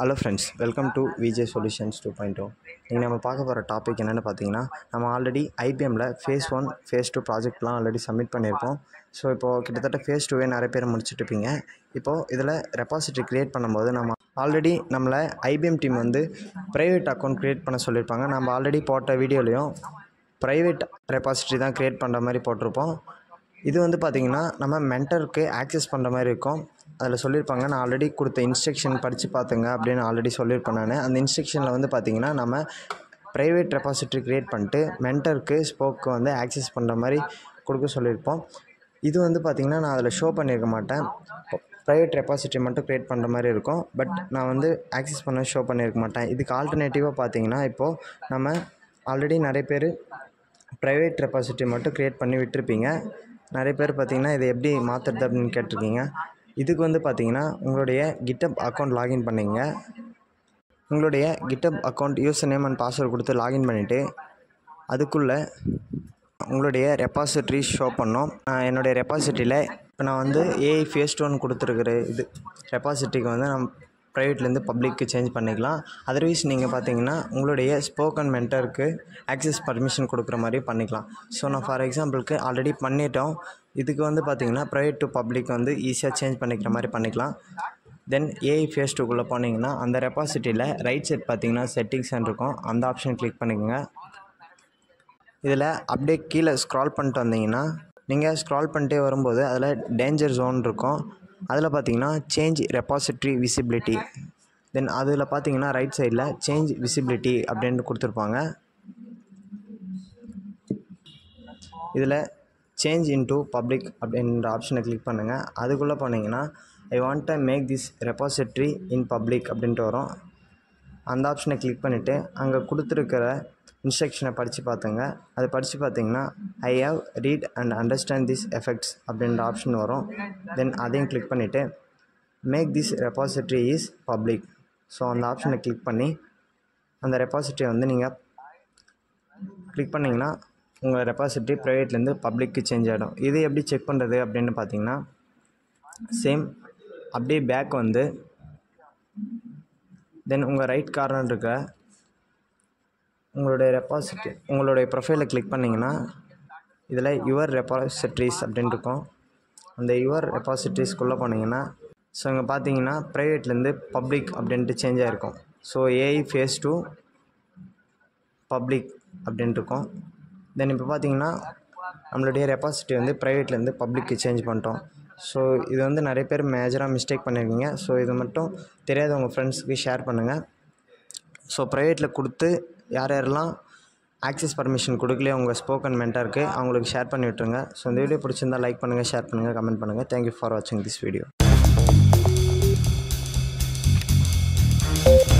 hello friends welcome to VJ solutions two point two இன்றைக்கி நம்ம பார்க்க போகிற டாபிக் என்னென்னு பார்த்தீங்கன்னா நம்ம ஆல்ரெடி ஐபிஎம்மில் ஃபேஸ் ஒன் ஃபேஸ் டூ ப்ராஜெக்ட்லாம் ஆல்ரெடி சப்மிட் பண்ணியிருக்கோம் ஸோ இப்போது கிட்டத்தட்ட ஃபேஸ் டூவே நிறைய பேர் முடிச்சுட்டு இருப்பீங்க இப்போது இதில் ரெபாசிட்டரி க்ரியேட் பண்ணும்போது நம்ம ஆல்ரெடி நம்மளை ஐபிஎம் டீம் வந்து ப்ரைவேட் அக்கௌண்ட் க்ரியேட் பண்ண சொல்லியிருப்பாங்க நம்ம ஆல்ரெடி போட்ட வீடியோலையும் ப்ரைவேட் ரெபாசிட்டரி தான் க்ரியேட் பண்ணுற மாதிரி போட்டிருப்போம் இது வந்து பார்த்திங்கன்னா நம்ம மென்டருக்கு ஆக்சஸ் பண்ணுற மாதிரி இருக்கும் அதில் சொல்லியிருப்பாங்க நான் ஆல்ரெடி கொடுத்த இன்ஸ்ட்ரக்ஷன் படித்து பார்த்துங்க அப்படின்னு ஆல்ரெடி சொல்லியிருப்பேன் நான் அந்த இன்ஸ்ட்ரக்ஷனில் வந்து பார்த்திங்கன்னா நம்ம ப்ரைவேட் ரெபாசிட்டரி க்ரியேட் பண்ணிட்டு மென்டருக்கு ஸ்போக்கு வந்து ஆக்சஸ் பண்ணுற மாதிரி கொடுக்க சொல்லியிருப்போம் இது வந்து பார்த்திங்கன்னா நான் அதில் ஷோ பண்ணியிருக்க மாட்டேன் ப்ரைவேட் ரெபாசிட்டரி மட்டும் க்ரியேட் பண்ணுற மாதிரி இருக்கும் பட் நான் வந்து ஆக்சஸ் பண்ண ஷோ பண்ணியிருக்க மாட்டேன் இதுக்கு ஆல்டர்னேட்டிவாக பார்த்தீங்கன்னா இப்போது நம்ம ஆல்ரெடி நிறைய பேர் ப்ரைவேட் ரெபாசிட்டரி மட்டும் க்ரியேட் பண்ணி விட்டுருப்பீங்க நிறைய பேர் பார்த்தீங்கன்னா இதை எப்படி மாற்றுறது அப்படின்னு கேட்டிருக்கீங்க இதுக்கு வந்து பார்த்தீங்கன்னா உங்களுடைய கிட்டப் அக்கௌண்ட் லாகின் பண்ணிங்க உங்களுடைய GitHub account user name and password கொடுத்து லாகின் பண்ணிவிட்டு அதுக்குள்ளே உங்களுடைய ரெபாசிட்ரி ஷோ பண்ணோம் நான் என்னுடைய ரெபாசிட்ரியில் இப்போ நான் வந்து ஏஐ ஃபேஸ் ஒன் கொடுத்துருக்குற இது ரெபாசிட்ரிக்கு வந்து நான் ப்ரைவேட்லேருந்து பப்ளிக்கு சேஞ்ச் பண்ணிக்கலாம் அதர்வைஸ் நீங்கள் பார்த்தீங்கன்னா உங்களுடைய ஸ்போக்கன் மென்டருக்கு ஆக்சஸ் பர்மிஷன் கொடுக்குற மாதிரி பண்ணிக்கலாம் ஸோ நான் ஃபார் எக்ஸாம்பிளுக்கு ஆல்ரெடி பண்ணிட்டோம் இதுக்கு வந்து பார்த்தீங்கன்னா ப்ரைவேட் டு பப்ளிக் வந்து ஈஸியாக சேஞ்ச் பண்ணிக்கிற மாதிரி பண்ணிக்கலாம் தென் ஏஐ ஃபேஸ் டூக்குள்ளே போனீங்கன்னா அந்த ரெபாசிட்டியில் ரைட் சைட் பார்த்தீங்கன்னா செட்டிங்ஸ் இருக்கும் அந்த ஆப்ஷன் கிளிக் பண்ணிக்கோங்க இதில் அப்படியே கீழே ஸ்க்ரால் பண்ணிட்டு வந்தீங்கன்னா நீங்கள் ஸ்க்ரால் பண்ணிட்டே வரும்போது அதில் டேஞ்சர் ஜோன் இருக்கும் அதில் பார்த்தீங்கன்னா சேஞ்ச் ரெபாசிட்ரி விசிபிலிட்டி தென் அதில் பார்த்தீங்கன்னா ரைட் சைடில் சேஞ்ச் விசிபிலிட்டி அப்படின்ட்டு கொடுத்துருப்பாங்க இதில் சேஞ்ச் இன்டு பப்ளிக் அப்படின்ற ஆப்ஷனை கிளிக் பண்ணுங்கள் அதுக்குள்ளே போனீங்கன்னா I want to make this repository in public அப்படின்ட்டு வரும் அந்த ஆப்ஷனை கிளிக் பண்ணிவிட்டு அங்கே கொடுத்துருக்கிற இன்ஸ்ட்ரக்ஷனை படித்து பார்த்துங்க அதை படித்து பார்த்தீங்கன்னா I have read and understand this effects அப்படின்ற ஆப்ஷன் வரும் தென் அதையும் கிளிக் பண்ணிவிட்டு make this repository is public so அந்த ஆப்ஷனை கிளிக் பண்ணி அந்த ரெபாசிட்ரியை வந்து நீங்கள் கிளிக் பண்ணிங்கன்னா உங்கள் ரெபாசிட்ரி ப்ரைவேட்லேருந்து பப்ளிக்கு சேஞ்ச் ஆகிடும் இது எப்படி செக் பண்ணுறது அப்படின்னு பார்த்தீங்கன்னா சேம் அப்படியே பேக் வந்து தென் உங்கள் ரைட் கார்னர் இருக்க உங்களுடைய ரெபாசிட்ரி உங்களுடைய ப்ரொஃபைலை கிளிக் பண்ணிங்கன்னா இதில் யுவர் ரெபாசிட்ரிஸ் அப்படின்னு இருக்கும் அந்த யுவர் ரெபாசிட்ரிஸ்க்குள்ளே போனீங்கன்னா ஸோ இங்கே பார்த்தீங்கன்னா ப்ரைவேட்லேருந்து பப்ளிக் அப்படின்ட்டு சேஞ்ச் ஆகிருக்கும் so AI phase two public அப்படின்ட்டு இருக்கும் தென் இப்போ பார்த்தீங்கன்னா நம்மளுடைய ரெபாசிட்டி வந்து ப்ரைவேட்லேருந்து பப்ளிக்கு சேஞ்ச் பண்ணிட்டோம் ஸோ இது வந்து நிறைய பேர் மேஜராக மிஸ்டேக் பண்ணியிருக்கீங்க ஸோ இது மட்டும் தெரியாத உங்கள் ஃப்ரெண்ட்ஸுக்கு ஷேர் பண்ணுங்கள் ஸோ ப்ரைவேட்டில் கொடுத்து யார் யாரெல்லாம் ஆக்சஸ் பர்மிஷன் கொடுக்கலையே உங்கள் ஸ்போக்கன் மென்டாருக்கு அவங்களுக்கு ஷேர் பண்ணி விட்டுருங்க ஸோ இந்த வீடியோ பிடிச்சிருந்தா லைக் பண்ணுங்கள் ஷேர் பண்ணுங்கள் கமெண்ட் பண்ணுங்கள் தேங்க்யூ ஃபார் வாட்சிங் திஸ் வீடியோ